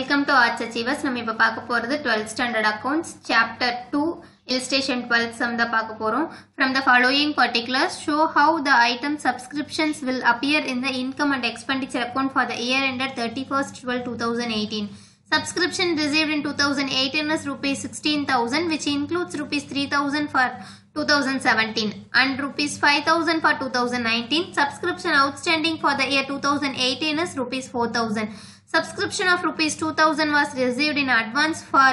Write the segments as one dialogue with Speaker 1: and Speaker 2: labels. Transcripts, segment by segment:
Speaker 1: Welcome to arts achievers நம்ம இப்போ பார்க்க போகிறது twelfth standard accounts chapter two illustration 12 sum தான் பார்க்க போகிறோம் from the following particulars show how the item subscriptions will appear in the income and expenditure account for the year ended 31st 12 2018 subscription received in 2018 is rupees 16000 which includes rupees 3000 for 2017 and rupees 5000 for 2019 subscription outstanding for the year 2018 is rupees 4000 Subscription of rupees 2000 was received in advance for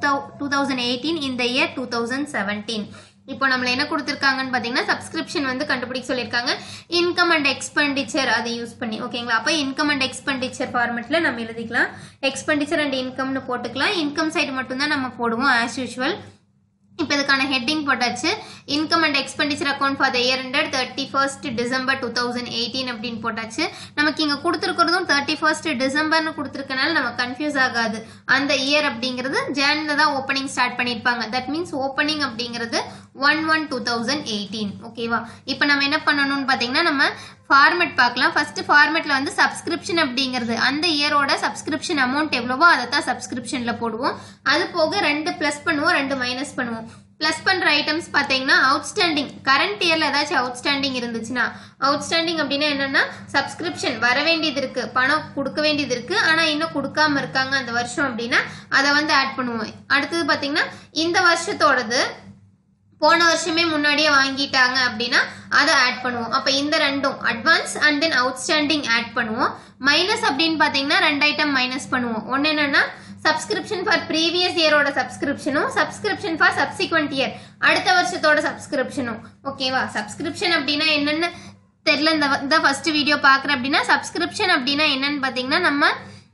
Speaker 1: 2018 in the year 2017. இப்போ நம்மள என்ன கொடுத்துருக்காங்கன்னு பார்த்தீங்கன்னா subscription வந்து கண்டுபிடிக்க சொல்லியிருக்காங்க income and expenditure அதை use பண்ணி ஓகேங்களா அப்போ இன்கம் அண்ட் எக்ஸ்பெண்டிச்சர் ஃபார்மெட்டில் நம்ம எழுதிக்கலாம் எக்ஸ்பெண்டிச்சர் அண்ட் இன்கம்னு போட்டுக்கலாம் இன்கம் சைடு மட்டும்தான் நம்ம போடுவோம் ஆஸ் யூஷுவல் இப்போ இதுக்கான ஹெட்டிங் போட்டாச்சு income and expenditure account for the year ended thirty first December two thousand eighteen அப்படின்னு போட்டாச்சு நமக்கு இங்கே கொடுத்துருக்கிறதும் தேர்ட்டி ஃபர்ஸ்ட் டிசம்பர்னு கொடுத்துருக்கனால நம்ம கன்ஃபியூஸ் ஆகாது அந்த இயர் அப்படிங்கிறது ஜேனில் தான் ஓப்பனிங் ஸ்டார்ட் பண்ணியிருப்பாங்க தட் மீன்ஸ் ஓப்பனிங் அப்படிங்கிறது one one two thousand eighteen ஓகேவா இப்போ நம்ம என்ன பண்ணணும்னு பார்த்தீங்கன்னா நம்ம ஃபார்மெட் பார்க்கலாம் ஃபர்ஸ்ட் ஃபார்மெட்ல வந்து சப்ஸ்கிரிப்ஷன் அப்படிங்கிறது அந்த இயரோட சப்ஸ்கிரிப்ஷன் அமௌண்ட் எவ்வளவோ அதை தான் சப்ஸ்கிரிப்ஷன்ல போடுவோம் அது போக ரெண்டு ப்ளஸ் பண்ணுவோம் ரெண்டு மைனஸ் பண்ணுவோம் ப்ளஸ் பண்ற ஐட்டம்ஸ் பார்த்தீங்கன்னா அவுட்ஸ்டாண்டிங் கரண்ட் இயர்ல ஏதாச்சும் அவுட்ஸ்டாண்டிங் இருந்துச்சுன்னா அவுட்ஸ்டாண்டிங் அப்படின்னா என்னன்னா சப்ஸ்கிரிப்ஷன் வர வேண்டியது இருக்கு பணம் கொடுக்க வேண்டியது இருக்கு ஆனா இன்னும் கொடுக்காம இருக்காங்க அந்த வருஷம் அப்படின்னா அதை வந்து ஆட் பண்ணுவோம் அடுத்தது பார்த்தீங்கன்னா இந்த வருஷத்தோடது போன வருஷமே முன்னாடியே வாங்கிட்டாங்க அப்படின்னா அதை ஆட் பண்ணுவோம் அப்போ இந்த ரெண்டும் advance and then outstanding add பண்ணுவோம் மைனஸ் அப்படின்னு பார்த்தீங்கன்னா ரெண்டு ஐட்டம் மைனஸ் பண்ணுவோம் ஒன்று என்னன்னா சப்ஸ்கிரிப்ஷன் ஃபார் ப்ரீவியஸ் இயரோட சப்ஸ்கிரிப்ஷனும் சப்ஸ்கிரிப்ஷன் ஃபார் சப்சிக்வெண்ட் இயர் அடுத்த வருஷத்தோட சப்ஸ்கிரிப்ஷனும் ஓகேவா சப்ஸ்கிரிப்ஷன் அப்படின்னா என்னன்னு தெரில இந்த இந்த ஃபர்ஸ்ட் வீடியோ பார்க்குறேன் அப்படின்னா சப்ஸ்கிரிப்ஷன் அப்படின்னா என்னன்னு பார்த்தீங்கன்னா நம்ம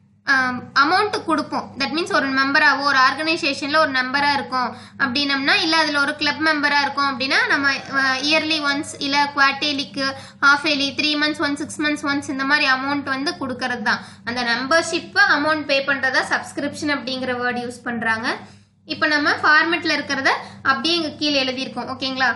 Speaker 1: அமௌண்ட் கொடுப்போம் தட் மீன்ஸ் ஒரு மெம்பராகவோ ஒரு ஆர்கனைசேஷனில் ஒரு மெம்பராக இருக்கும் அப்படின்னம்னா இல்லை அதில் ஒரு கிளப் மெம்பராக இருக்கும் அப்படின்னா நம்ம இயர்லி ஒன்ஸ் இல்லை குவார்டேலிக்கு half yearly three months one six months once இந்த மாதிரி அமௌண்ட் வந்து கொடுக்கறது தான் அந்த மெம்பர்ஷிப்பை அமௌண்ட் பே பண்ணுறதா சப்ஸ்கிரிப்ஷன் அப்படிங்கிற வேர்டு யூஸ் பண்ணுறாங்க இப்போ நம்ம ஃபார்மெட்டில் இருக்கிறத அப்படியே இங்கே கீழே எழுதியிருக்கோம் ஓகேங்களா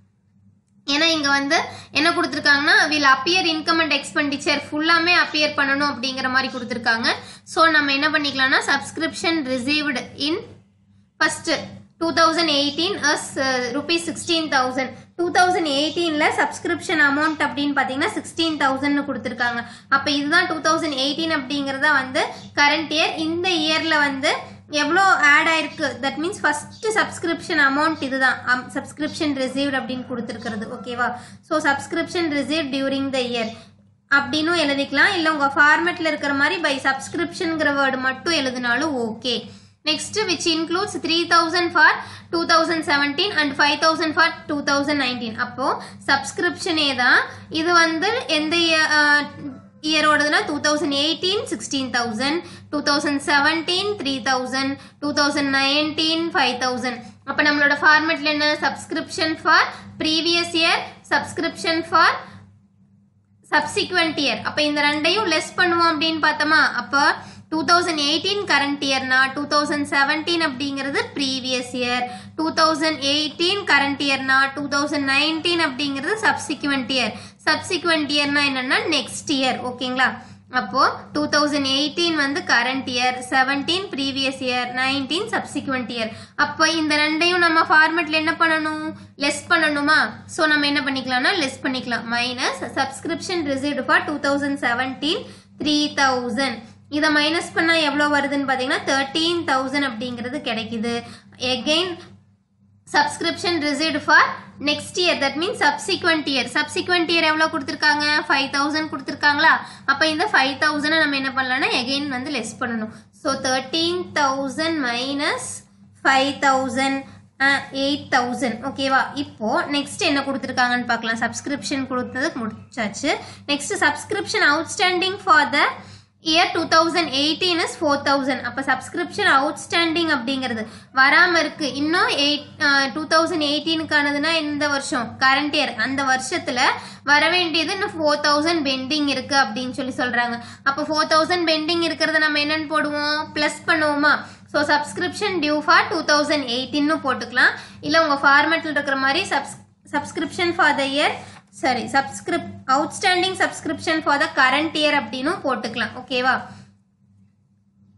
Speaker 1: ஏன்னா இங்க வந்து என்ன கொடுத்துருக்காங்கன்னா will appear income and expenditure ஃபுல்லாமே அப்பியர் பண்ணணும் அப்படிங்கிற மாதிரி கொடுத்துருக்காங்க ஸோ நம்ம என்ன பண்ணிக்கலாம்னா subscription received in first two thousand eighteen as rupees sixteen thousand two thousand எயிட்டீனில் சப்ஸ்கிரிப்ஷன் அமௌண்ட் அப்படின்னு பார்த்தீங்கன்னா சிக்ஸ்டீன் தௌசண்ட்னு கொடுத்துருக்காங்க அப்போ இதுதான் டூ தௌசண்ட் எயிட்டீன் அப்படிங்கிறத வந்து கரண்ட் இயர் இந்த இயரில் வந்து எவ்வளோ ஆட் ஆயிருக்கு that means first subscription amount இதுதான் சப்ஸ்கிரிப்ஷன் ரிசீவ்ட் அப்படின்னு கொடுத்துருக்கிறது ஓகேவா so subscription receive during the year அப்படின்னும் எழுதிக்கலாம் இல்லை உங்கள் ஃபார்மேட்டில் இருக்கிற மாதிரி பை சப்ஸ்கிரிப்ஷனுங்கிற வேர்டு மட்டும் எழுதினாலும் okay next which includes three thousand for two thousand seventeen and five thousand for two thousand nineteen அப்போ சப்ஸ்கிரிப்ஷனே தான் இது வந்து எந்த இயரோடதுனா two thousand eighteen sixteen thousand two thousand seventeen three thousand two thousand nineteen five thousand அப்போ நம்மளோட ஃபார்மெட்ல என்ன subscription for previous year subscription for subsequent year அப்போ இந்த ரெண்டையும் லெஸ் பண்ணுவோம் அப்படின்னு பார்த்தோமா அப்போ டூ தௌசண்ட் எயிட்டீன் கரண்ட் இயர்னா டூ தௌசண்ட் செவன்டீன் அப்படிங்கிறது previous year two thousand eighteen current இயர்னா டூ தௌசண்ட் நைன்டீன் அப்படிங்கிறது சப்சிக்வெண்ட் இயர் சப்சிக்வெண்ட் இயர்னா என்னன்னா நெக்ஸ்ட் இயர் ஓகேங்களா அப்போ டூ தௌசண்ட் எயிட்டீன் வந்து current year seventeen previous year nineteen subsequent year அப்போ இந்த ரெண்டையும் நம்ம ஃபார்மெட்ல என்ன பண்ணணும் லெஸ் பண்ணணுமா ஸோ நம்ம என்ன பண்ணிக்கலாம்னா லெஸ் பண்ணிக்கலாம் minus subscription received for two thousand seventeen three thousand இதை மைனஸ் பண்ணால் எவ்வளோ வருதுன்னு பார்த்தீங்கன்னா தேர்ட்டீன் தௌசண்ட் அப்படிங்கிறது கிடைக்குது again subscription received for next year that means subsequent year subsequent year எவ்வளோ கொடுத்துருக்காங்க ஃபைவ் தௌசண்ட் கொடுத்துருக்காங்களா அப்போ இந்த ஃபைவ் தௌசண்டை நம்ம என்ன பண்ணலாம்னா எகெயின் வந்து லெஸ் பண்ணணும் so thirteen thousand minus five thousand eight thousand ஓகேவா இப்போ நெக்ஸ்ட் என்ன கொடுத்துருக்காங்கன்னு பார்க்கலாம் சப்ஸ்கிரிப்ஷன் கொடுத்தது முடிச்சாச்சு next subscription outstanding for the year two thousand eighteen is four thousand அப்போ சப்ஸ்கிரிப்ஷன் அவுட்ஸ்டாண்டிங் அப்படிங்கிறது வராமல் இருக்கு இன்னும் எயிட் டூ தௌசண்ட் எயிட்டீனுக்கானதுன்னா இந்த வருஷம் கரண்ட் இயர் அந்த வருஷத்தில் வர வேண்டியது இன்னும் ஃபோர் தௌசண்ட் பெண்டிங் இருக்கு அப்படின்னு சொல்லி சொல்றாங்க அப்போ ஃபோர் தௌசண்ட் பெண்டிங் இருக்கிறத நம்ம என்னன்னு போடுவோம் ப்ளஸ் பண்ணுவோமா so subscription due for two thousand எயிட்டின்னு போட்டுக்கலாம் இல்லை உங்கள் ஃபார்மேட்டில் இருக்கிற மாதிரி subs subscription for the year சரி subscription outstanding subscription for the current year அப்படின்னு போட்டுக்கலாம் ஓகேவா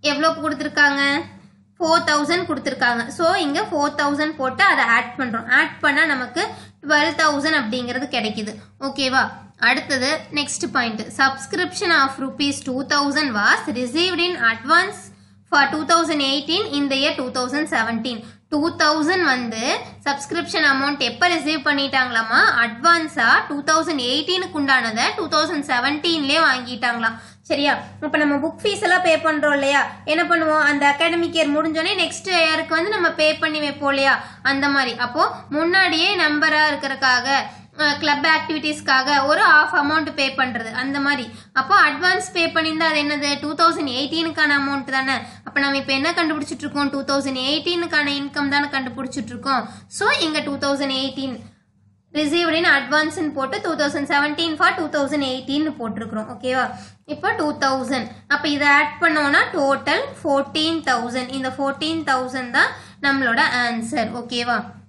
Speaker 1: எவ்வளோ கொடுத்துருக்காங்க ஃபோர் தௌசண்ட் கொடுத்துருக்காங்க ஸோ இங்கே ஃபோர் தௌசண்ட் போட்டு அதை ஆட் பண்ணுறோம் ஆட் பண்ணால் நமக்கு டுவெல் தௌசண்ட் அப்படிங்கிறது கிடைக்குது ஓகேவா அடுத்தது next point subscription of rupees two thousand was received in advance for two thousand eighteen இந்த year two thousand seventeen two thousand வந்து சப்ஸ்கிரிப்ஷன் அமௌண்ட் எப்போ ரிசீவ் பண்ணிட்டாங்களாமா அட்வான்ஸாக டூ தௌசண்ட் எயிட்டீனுக்கு உண்டானதை டூ தௌசண்ட் செவன்டீன்லேயே வாங்கிட்டாங்களாம் சரியா இப்போ நம்ம புக் ஃபீஸ் எல்லாம் பே பண்ணுறோம் இல்லையா என்ன பண்ணுவோம் அந்த அகாடமிக் இயர் முடிஞ்சோடனே நெக்ஸ்ட் இயருக்கு வந்து நம்ம பே பண்ணி வைப்போம் இல்லையா அந்த மாதிரி அப்போது முன்னாடியே நம்பராக இருக்கிறதுக்காக கிளப் ஆக்டிவிட்டீஸ்க்காக ஒரு ஆஃப் அமௌண்ட் பே பண்ணுறது அந்த மாதிரி அப்போ அட்வான்ஸ் பே பண்ணியிருந்தா அது என்னது டூ தௌசண்ட் எயிட்டீனுக்கான அமௌண்ட் தானே அப்போ நம்ம இப்போ என்ன கண்டுபிடிச்சிட்டு இருக்கோம் டூ தௌசண்ட் எயிட்டீனுக்கான இன்கம் தானே கண்டுபிடிச்சிட்டு இருக்கோம் ஸோ இங்கே two thousand eighteen received in அட்வான்ஸ்னு போட்டு two thousand seventeen for two thousand eighteen போட்டிருக்கிறோம் ஓகேவா இப்போ டூ தௌசண்ட் அப்போ இதை ஆட் பண்ணோம்னா டோட்டல் ஃபோர்டீன் தௌசண்ட் இந்த ஃபோர்டீன் தௌசண்ட் தான் நம்மளோட ஆன்சர் ஓகேவா